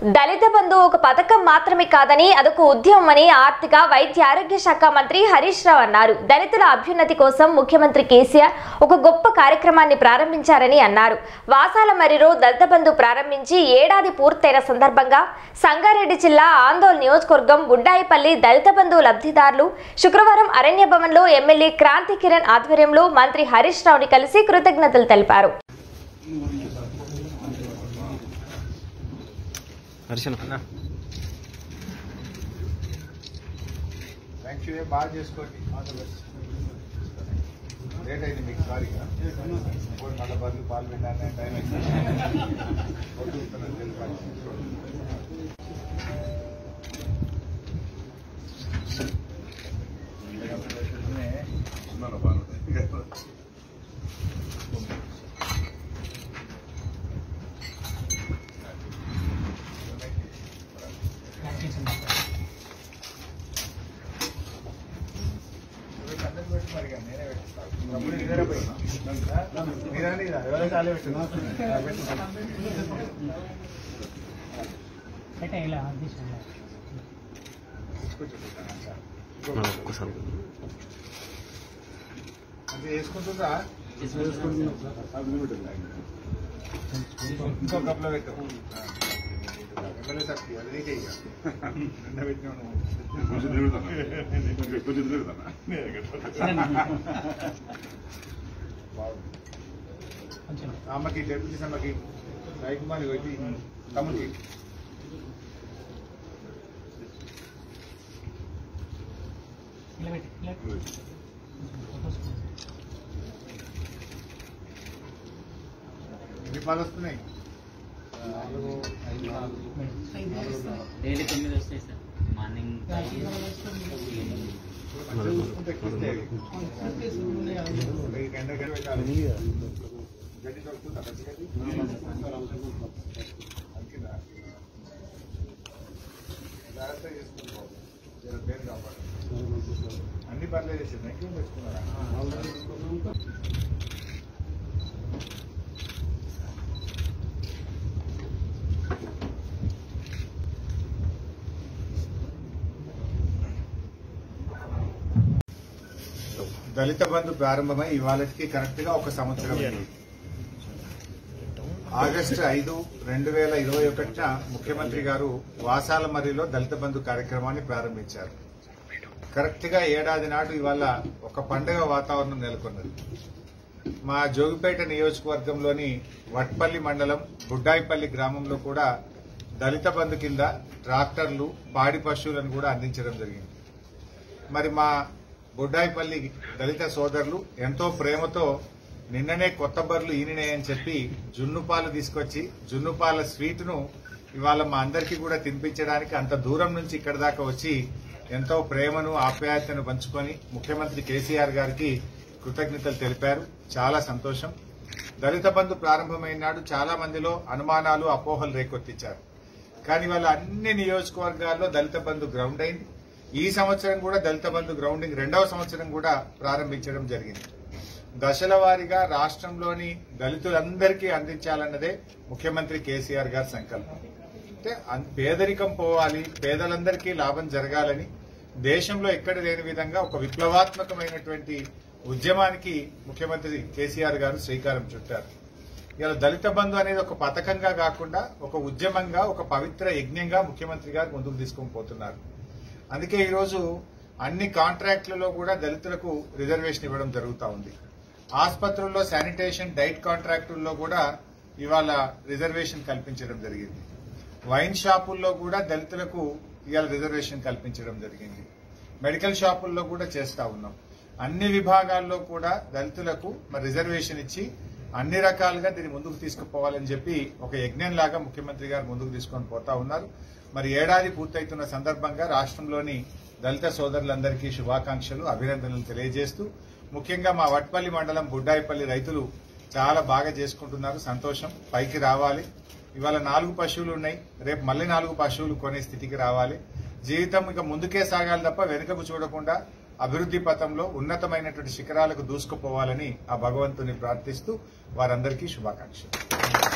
దళిత బంధు ఒక పథకం మాత్రమే కాదని అదొక ఉద్యమమని ఆర్థిక వైద్య ఆరోగ్య శాఖ మంత్రి హరీష్ రావు అన్నారు దళితుల అభ్యున్నతి కోసం ముఖ్యమంత్రి కేసీఆర్ ఒక గొప్ప కార్యక్రమాన్ని ప్రారంభించారని అన్నారు వాసాల మరిలో దళిత బంధు ప్రారంభించి ఏడాది పూర్తయిన సందర్భంగా సంగారెడ్డి జిల్లా ఆందోళన నియోజకవర్గం బుడ్డాయిపల్లి దళిత బంధు లబ్ధిదారులు శుక్రవారం అరణ్య భవన్లో ఎమ్మెల్యే క్రాంతి కిరణ్ ఆధ్వర్యంలో మంత్రి హరీష్ రావుని కలిసి కృతజ్ఞతలు తెలిపారు హర్షణ థ్యాంక్ యూ బాగా చేసుకోండి ఆల్ ద బెస్ట్ లేట్ అయింది మీకు సారీ ఇంకోటి మళ్ళీ బదులు పాలు పెట్టాలని టైం అయింది వదులుతున్నాను తెలుసు అంటే ఇలా తీసుకోండి మన ఒక్కసారి అంటే వేసుకుంటుందా ఇంకో కప్లో పెట్టు ఎమ్మెల్యే తప్పి అది నీకే ఇక నిన్న పెట్టినాను కొంచెం తిరుగుతాను కొంచెం తిరుగుతాను బాగుంది కొంచెం అమ్మకి డెప్యూటీ అమ్మకి సాయి కుమార్ పెట్టి తమ్ముడికి ఇలా పెట్టి ఇలా పెట్టి. ఫొటోస్ కూడా. ఎన్ని పాలు వస్తున్నాయి డైలీ తొమ్మిది వస్తాయి సార్ మార్నింగ్ మంచిగా చూసుకుంటే ఎక్కిస్తే ఈ గంట గంట పెట్టాలి గడ్డి దొరుకుతుందా పచ్చి గడ్డి అంకిందా జాగ్రత్తగా చేసుకుంటాం జర పేరు కాపాడు అన్ని పర్లేదు చేసింది ఇంకేం తెచ్చుకున్నారా దళిత బంధు ప్రారంభమై ఇవాళకి కరెక్ట్ గా ఒక సంవత్సరం అయింది ఆగస్టు ఐదు రెండు వేల ఇరవై ఒకటిన ముఖ్యమంత్రి గారు వాసాల మర్రిలో దళిత బంధు కార్యక్రమాన్ని ప్రారంభించారు కరెక్ట్ గా ఏడాది నాడు ఇవాళ ఒక పండుగ వాతావరణం నెలకొన్నది మా జోగిపేట నియోజకవర్గంలోని వట్పల్లి మండలం బుడ్డాయిపల్లి గ్రామంలో కూడా దళిత బంధు కింద ట్రాక్టర్లు పాడి పశువులను కూడా అందించడం జరిగింది మరి మా బుడ్డాయిపల్లి దళిత సోదరులు ఎంతో ప్రేమతో నిన్ననే కొత్త బర్లు ఈనినాయని చెప్పి జున్ను పాలు తీసుకొచ్చి జున్ను పాల స్వీట్ ను ఇవాళ మా అందరికీ కూడా తినిపించడానికి అంత దూరం నుంచి ఇక్కడ దాకా వచ్చి ఎంతో ప్రేమను ఆప్యాయతను పంచుకొని ముఖ్యమంత్రి కేసీఆర్ గారికి కృతజ్ఞతలు తెలిపారు చాలా సంతోషం దళిత బంధు ప్రారంభమైన నాడు చాలా మందిలో అనుమానాలు అపోహలు రేకొత్తించారు కానీ వాళ్ళ అన్ని నియోజకవర్గాల్లో దళిత బంధు గ్రౌండ్ అయింది ఈ సంవత్సరం కూడా దళిత బంధు గ్రౌండింగ్ రెండవ సంవత్సరం కూడా ప్రారంభించడం జరిగింది దశల వారీగా రాష్ట్రంలోని దళితులందరికీ అందించాలన్నదే ముఖ్యమంత్రి కేసీఆర్ గారి సంకల్పం అంటే అన్- పేదరికం పోవాలి పేదలందరికీ లాభం జరగాలని దేశంలో ఎక్కడ లేని విధంగా ఒక విప్లవాత్మకమైనటువంటి ఉద్యమానికి ముఖ్యమంత్రి కేసీఆర్ గారు శ్రీకారం చుట్టారు ఇలా దళిత బంధు అనేది ఒక పథకంగా కాకుండా ఒక ఉద్యమంగా ఒక పవిత్ర యజ్ఞంగా ముఖ్యమంత్రి గారు ముందుకు తీసుకొని పోతున్నారు అందుకే ఈరోజు అన్ని కాంట్రాక్టులలో కూడా దళితులకు రిజర్వేషన్ ఇవ్వడం జరుగుతూ ఉంది ఆసుపత్రుల్లో శానిటేషన్ డైట్ కాంట్రాక్టుల్లో కూడా ఇవాళ రిజర్వేషన్ కల్పించడం జరిగింది వైన్ షాపుల్లో కూడా దళితులకు ఇవాళ రిజర్వేషన్ కల్పించడం జరిగింది మెడికల్ షాపుల్లో కూడా చేస్తా ఉన్నాం అన్ని విభాగాల్లో కూడా దళితులకు మరి రిజర్వేషన్ ఇచ్చి అన్ని రకాలుగా దీన్ని ముందుకు తీసుకుపోవాలని చెప్పి ఒక యజ్ఞం లాగా ముఖ్యమంత్రి గారు ముందుకు తీసుకొని పోతా ఉన్నారు మరి ఏడాది పూర్తయితున్న సందర్భంగా రాష్ట్రంలోని దళిత సోదరులందరికీ శుభాకాంక్షలు అభినందనలు తెలియజేస్తూ ముఖ్యంగా మా వట్పల్లి మండలం బుడ్డాయిపల్లి రైతులు చాలా బాగా చేసుకుంటున్నారు సంతోషం పైకి రావాలి ఇవాళ నాలుగు పశువులు ఉన్నాయి రేపు మళ్ళీ నాలుగు పశువులు కొనే స్థితికి రావాలి జీవితం ఇక ముందుకే సాగాలి తప్ప వెనుకకు చూడకుండా అభివృద్ధి పథంలో ఉన్నతమైనటువంటి శిఖరాలకు దూసుకుపోవాలని ఆ భగవంతుని ప్రార్థిస్తూ వారందరికీ శుభాకాంక్షలు